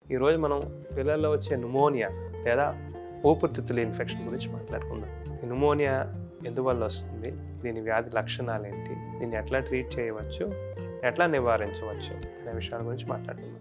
ఈరోజు మనం పిల్లల్లో వచ్చే న్యూమోనియా లేదా ఊపిరితిత్తుల ఇన్ఫెక్షన్ గురించి మాట్లాడుకుందాం ఈ న్యూమోనియా ఎందువల్ల వస్తుంది దీని వ్యాధి లక్షణాలు ఏంటి దీన్ని ఎట్లా ట్రీట్ చేయవచ్చు ఎట్లా నివారించవచ్చు అనే విషయాల గురించి మాట్లాడుకుందాం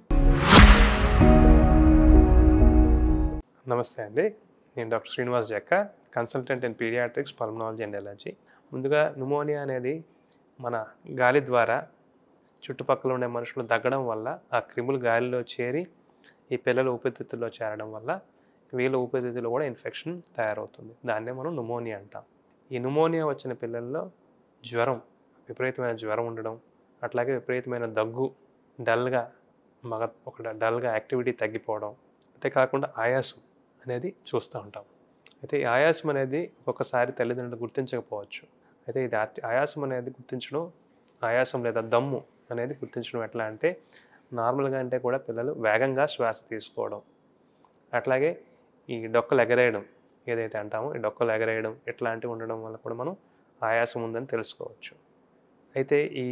నమస్తే అండి నేను doctor Srinivas Jakka consultant in paediatrics pulmonology and allergy ముందుగా న్యూమోనియా అనేది మన గాలి ద్వారా చుట్టుపక్కల ఉండే మనుషులు దగ్గడం వల్ల ఆ క్రిములు గాలిలో చేరి ఈ పిల్లల ఊపిరితిత్తుల్లో చేరడం వల్ల వీళ్ళ ఊపిరితిత్తులో కూడా ఇన్ఫెక్షన్ తయారవుతుంది దాన్నే మనం న్యూమోనియా అంటాం ఈ న్యూమోనియా వచ్చిన పిల్లల్లో జ్వరం విపరీతమైన జ్వరం ఉండడం అట్లాగే విపరీతమైన దగ్గు డల్గా మగ ఒక డల్గా యాక్టివిటీ తగ్గిపోవడం అంతే కాకుండా ఆయాసం అనేది చూస్తూ ఉంటాం అయితే ఈ ఆయాసం అనేది ఒక్కొక్కసారి తల్లిదండ్రులు గుర్తించకపోవచ్చు అయితే ఇది ఆ- ఆయాసం అనేది గుర్తించడం ఆయాసం లేదా దమ్ము అనేది గుర్తించడం ఎట్లా అంటే నార్మల్గా అంటే కూడా పిల్లలు వేగంగా శ్వాస తీసుకోవడం అట్లాగే ఈ డొక్కలు ఎగరేయడం ఏదైతే అంటామో ఈ డొక్కలు ఎగరేయడం ఇట్లాంటివి ఉండడం వల్ల కూడా మనం ఆయాసం ఉందని తెలుసుకోవచ్చు అయితే ఈ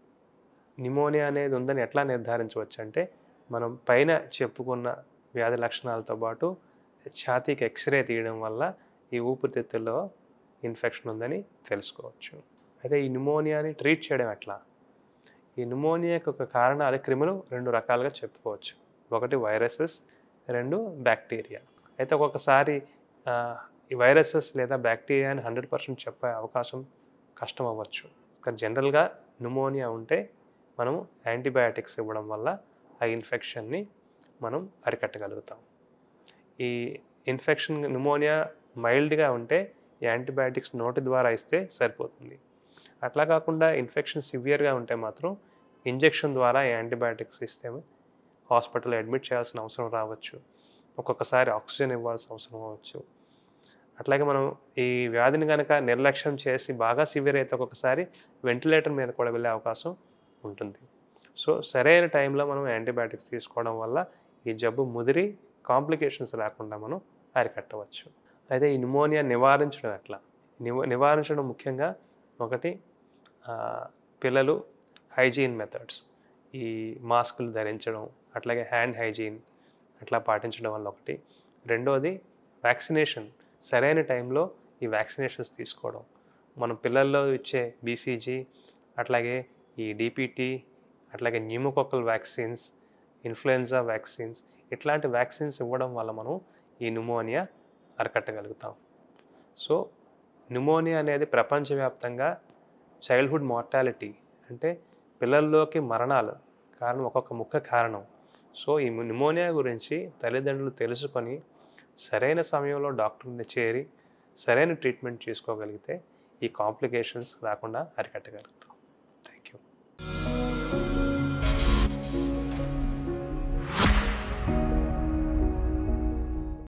నిమోనియా అనేది ఉందని ఎట్లా నిర్ధారించవచ్చు అంటే మనం పైన చెప్పుకున్న వ్యాధి లక్షణాలతో పాటు ఛాతీకి ఎక్స్రే తీయడం వల్ల ఈ ఊపిరితిత్తుల్లో ఇన్ఫెక్షన్ ఉందని తెలుసుకోవచ్చు అయితే ఈ న్యూమోనియాని ట్రీట్ చేయడం ఎట్లా ఈ న్యూమోనియాకి ఒక కారణాలు క్రిములు రెండు రకాలుగా చెప్పుకోవచ్చు ఒకటి వైరసెస్ రెండు బ్యాక్టీరియా అయితే ఒక్కొక్కసారి ఆ, ఈ వైరసెస్ లేదా బ్యాక్టీరియాని హండ్రెడ్ పర్సెంట్ చెప్పే అవకాశం కష్టం అవ్వచ్చు కానీ జనరల్గా న్యూమోనియా ఉంటే మనము యాంటీబయాటిక్స్ ఇవ్వడం వల్ల ఆ ఇన్ఫెక్షన్ని మనం అరికట్టగలుగుతాం ఈ ఇన్ఫెక్షన్ న్యూమోనియా మైల్డ్గా ఉంటే ఈ యాంటీబయాటిక్స్ నోటి ద్వారా ఇస్తే సరిపోతుంది అట్లా కాకుండా ఇన్ఫెక్షన్ సివియర్గా ఉంటే మాత్రం ఇంజెక్షన్ ద్వారా ఈ యాంటీబయాటిక్స్ ఇస్తే హాస్పిటల్లో అడ్మిట్ చేయాల్సిన అవసరం రావచ్చు ఒక్కొక్కసారి ఆక్సిజన్ ఇవ్వాల్సిన అవసరం అవ్వచ్చు అట్లాగే మనం ఈ వ్యాధిని కనుక నిర్లక్ష్యం చేసి బాగా సివియర్ అయితే ఒక్కొక్కసారి వెంటిలేటర్ మీద కూడా వెళ్ళే అవకాశం ఉంటుంది సో సరైన టైంలో మనం యాంటీబయాటిక్స్ తీసుకోవడం వల్ల ఈ జబ్బు ముదిరి కాంప్లికేషన్స్ రాకుండా మనం అరికట్టవచ్చు అయితే ఈ న్యూమోనియా నివారించడం ఎట్లా నివ నివారించడం ముఖ్యంగా ఒకటి ఆ, పిల్లలు హైజీన్ మెథడ్స్ ఈ మాస్కులు ధరించడం అట్లాగే హ్యాండ్ హైజీన్ అట్లా పాటించడం వల్ల ఒకటి రెండోది వ్యాక్సినేషన్ సరైన టైంలో ఈ వ్యాక్సినేషన్స్ తీసుకోవడం మనం పిల్లల్లో ఇచ్చే బీసీజీ అట్లాగే ఈ డిపిటీ అట్లాగే న్యూమోకోకల్ వ్యాక్సిన్స్ ఇన్ఫ్లుయెన్జా వ్యాక్సిన్స్ ఇట్లాంటి వ్యాక్సిన్స్ ఇవ్వడం వల్ల మనం ఈ న్యూమోనియా అరికట్టగలుగుతాం సో న్యూమోనియా అనేది ప్రపంచవ్యాప్తంగా చైల్డ్హుడ్ మార్టాలిటీ అంటే పిల్లల్లోకి మరణాలు కారణం ఒక్కొక్క ముఖ్య కారణం సో ఈ న్యూమోనియా గురించి తల్లిదండ్రులు తెలుసుకొని సరైన సమయంలో డాక్టర్ని చేరి సరైన ట్రీట్మెంట్ చేసుకోగలిగితే ఈ కాంప్లికేషన్స్ రాకుండా అరికట్టగలుగుతాం